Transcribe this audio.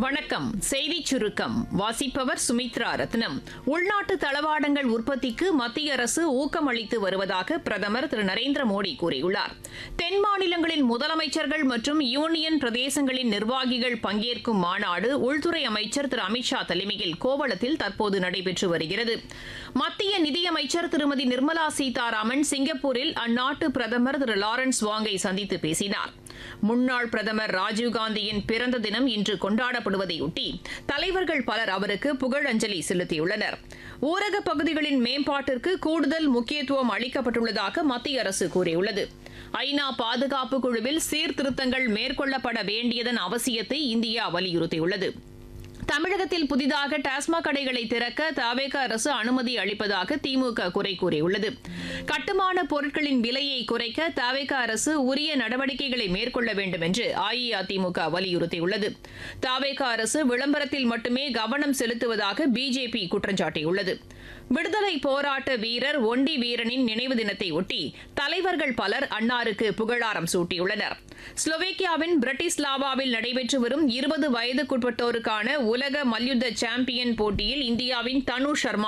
வணக்கம் செய்தி சுருக்கம் வாசிப்பவர் சுமித்ரா ரத்னம் உள்நாட்டு தளவாடங்கள் உற்பத்திக்கு மத்திய அரசு ஊக்கம் அளித்து வருவதாக பிரதமர் திரு நரேந்திர மோடி கூறியுள்ளார் தென் மாநிலங்களின் முதலமைச்சர்கள் மற்றும் யூனியன் பிரதேசங்களின் நிர்வாகிகள் பங்கேற்கும் மாநாடு உள்துறை அமைச்சர் திரு அமித்ஷா தலைமையில் கோவளத்தில் தற்போது நடைபெற்று வருகிறது மத்திய நிதியமைச்சர் திருமதி நிர்மலா சீதாராமன் சிங்கப்பூரில் அந்நாட்டு பிரதமர் திரு லாரன்ஸ் வாங்கை சந்தித்து பேசினார் முன்னாள் பிரதமர் ராஜீவ்காந்தியின் பிறந்த தினம் இன்று கொண்டாடப்படுவதையொட்டி தலைவர்கள் பலர் அவருக்கு புகழஞ்சலி செலுத்தியுள்ளனர் ஊரகப் பகுதிகளின் மேம்பாட்டிற்கு கூடுதல் முக்கியத்துவம் அளிக்கப்பட்டுள்ளதாக மத்திய அரசு கூறியுள்ளது ஐநா பாதுகாப்பு குழுவில் சீர்திருத்தங்கள் மேற்கொள்ளப்பட வேண்டியதன் அவசியத்தை இந்தியா வலியுறுத்தியுள்ளது தமிழகத்தில் புதிதாக டாஸ்மாக் கடைகளை திறக்க தவேக அரசு அனுமதி அளிப்பதாக திமுக குறை கூறியுள்ளது கட்டுமான பொருட்களின் விலையை குறைக்க தவேக அரசு உரிய நடவடிக்கைகளை மேற்கொள்ள வேண்டும் என்று அஇஅதிமுக வலியுறுத்தியுள்ளது தவேக அரசு விளம்பரத்தில் மட்டுமே கவனம் செலுத்துவதாக பிஜேபி குற்றம் சாட்டியுள்ளது விடுதலை போராட்ட வீரர் ஒண்டி வீரனின் நினைவு தினத்தை ஒட்டி தலைவர்கள் பலர் அன்னாருக்கு புகழாரம் சூட்டியுள்ளனர் ஸ்லோவேக்கியாவின் பிரட்டிஸ்லாவாவில் நடைபெற்று வரும் இருபது வயதுக்குட்பட்டோருக்கான உலக மல்யுத்த சாம்பியன் போட்டியில் இந்தியாவின் தனு சர்மா